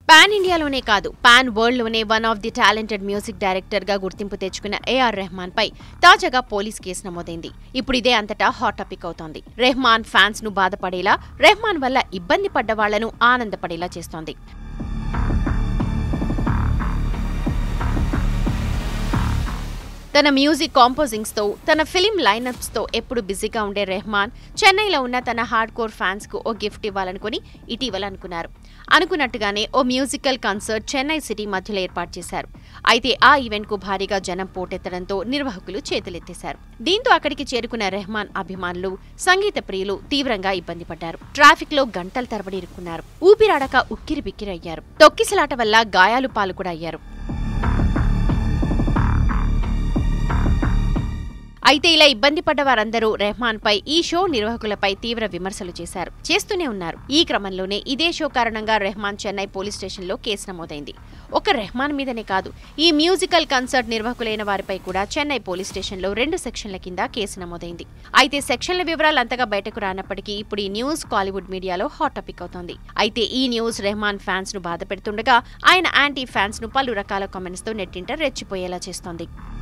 pan ఇండియాలోనే కాదు pan world లోనే one of the talented music director గా గుర్తింపు తెచ్చుకున్న ఏఆర్ రెహమాన్ పై తాజాగా పోలీస్ కేసు నమోదైంది ఇప్పుడు ఇదే అంతటా హాట్ టాపిక్ అవుతోంది రెహమాన్ ఫ్యాన్స్ ను బాధపడేలా రెహమాన్ వల్ల ఇబ్బంది పడ్డ వాళ్లను ఆనందపడేలా చేస్తోంది తన మ్యూజిక్ కాంపోజింగ్స్ తో తన ఫిలిం లైనప్స్ తో ఎప్పుడు బిజీగా ఉండే రెహమాన్ చెన్నైలో ఉన్న తన హార్డ్ కోర్ ఫ్యాన్స్ కు ఓ గిఫ్ట్ ఇవ్వాలనుకుని ఇటీవల అనుకున్నారు అనుకున్నట్టుగానే ఓ మ్యూజికల్ కన్సర్ట్ చెన్నై సిటీ మధ్యలో ఏర్పాటు చేశారు అయితే ఆ ఈవెంట్ కు భారీగా జనం పోటెత్తడంతో నిర్వాహకులు చేతులెత్తేశారు దీంతో అక్కడికి చేరుకున్న రెహమాన్ అభిమానులు సంగీత ప్రియులు తీవ్రంగా ఇబ్బంది పడ్డారు ట్రాఫిక్ లో గంటల తరబడి ఇరుక్కున్నారు ఊపిరాడక ఉక్కిరి బిక్కిరయ్యారు తొక్కిసలాట వల్ల గాయాలు పాలు కూడా అయ్యారు అయితే ఇలా ఇబ్బంది పడ్డ వారందరూ రెహమాన్ పై ఈ షో నిర్వాహకులపై తీవ్ర విమర్శలు చేశారు చేస్తూనే ఉన్నారు ఈ క్రమంలోనే ఇదే షో కారణంగా రెహమాన్ చెన్నై పోలీస్ స్టేషన్లో కేసు నమోదైంది ఒక రెహమాన్ మీదనే కాదు ఈ మ్యూజికల్ కన్సర్ట్ నిర్వాహకులైన వారిపై కూడా చెన్నై పోలీస్ స్టేషన్లో రెండు సెక్షన్ల కింద కేసు నమోదైంది అయితే సెక్షన్ల వివరాలు అంతగా బయటకు రానప్పటికీ ఇప్పుడు ఈ న్యూస్ కాలీవుడ్ మీడియాలో హాట్ టాపిక్ అవుతోంది అయితే ఈ న్యూస్ రెహమాన్ ఫ్యాన్స్ ను బాధ పెడుతుండగా ఆయన యాంటీ ఫ్యాన్స్ ను పలు రకాల కామెంట్స్ తో నెట్టింట రెచ్చిపోయేలా చేస్తోంది